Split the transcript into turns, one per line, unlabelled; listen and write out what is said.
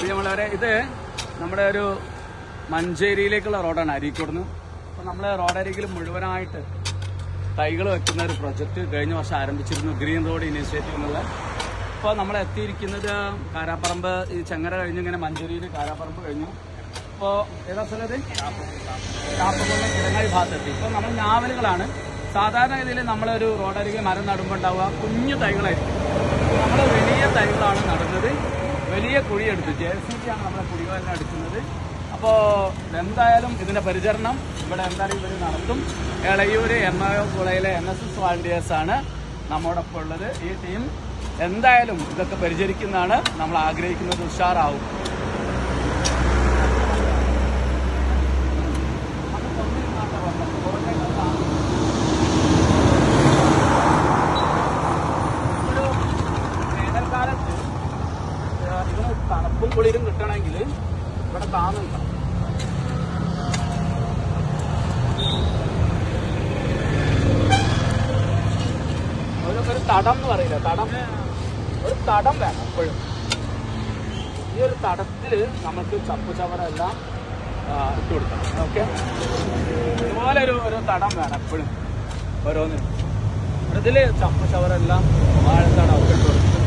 പ്രിയമുള്ളവരെ ഇത് നമ്മുടെ ഒരു മഞ്ചേരിയിലേക്കുള്ള റോഡാണ് അരീക്കോടുന്ന് അപ്പോൾ നമ്മൾ റോഡരികിൽ മുഴുവനായിട്ട് തൈകൾ വെക്കുന്ന ഒരു പ്രൊജക്റ്റ് കഴിഞ്ഞ വർഷം ആരംഭിച്ചിരുന്നു ഗ്രീൻ റോഡ് ഇനീഷ്യേറ്റീവ് എന്നുള്ള ഇപ്പോൾ നമ്മൾ എത്തിയിരിക്കുന്നത് കാരാപ്പറമ്പ് ഈ ചെങ്ങര കഴിഞ്ഞ് ഇങ്ങനെ മഞ്ചേരിയിൽ കാരാപ്പറമ്പ് കഴിഞ്ഞു ഇപ്പോൾ ഏതാ സ്ഥലത്ത് കാപ്പുകൊള്ള കിടങ്ങായി ഭാഗത്തെത്തി ഇപ്പോൾ നമ്മൾ ഞാവലുകളാണ് സാധാരണ രീതിയിൽ നമ്മളൊരു റോഡരികിൽ മരം നടുമ്പോൾ ഉണ്ടാവുക കുഞ്ഞു തൈകളായിരിക്കും നമ്മൾ വലിയ തൈകളാണ് നടുന്നത് വലിയ കുഴിയെടുത്ത് ജെ സി ബി ആണ് നമ്മളെ കുഴികളെല്ലാം എടുക്കുന്നത് അപ്പോൾ എന്തായാലും ഇതിന്റെ പരിചരണം ഇവിടെ എന്തായാലും ഇവർ നടത്തും എളയൂര് എറണാകുളം കുളയിലെ എൻ എസ് എസ് വാളണ്ടിയേഴ്സ് ആണ് നമ്മോടൊപ്പം ഉള്ളത് ഈ ടീം എന്തായാലും ഇതൊക്കെ പരിചരിക്കുന്നതാണ് നമ്മൾ ആഗ്രഹിക്കുന്നത് ഉഷാറാവും ഒരു വേനൽക്കാലത്ത് ഏഹ് ഇതിന് തണുപ്പും കുളിരും കിട്ടണമെങ്കിൽ ഇവിടെ താന്നുണ്ടാവും ഒരു ഒരു തടം എന്ന് പറയില്ല തടം ഒരു തടം വേണം എപ്പോഴും ഈ ഒരു തടത്തിൽ നമുക്ക് ചപ്പു ചവറെല്ലാം ആ, ഇട്ട് കൊടുക്കണം ഓക്കെ ഇതുപോലെ ഒരു ഒരു തടം വേണം എപ്പോഴും ഓരോന്നിനും ഇതിൽ ചപ്പു ചവറെല്ലാം വാഴത്തടം ഒക്കെ ഇട്ട് കൊടുക്കും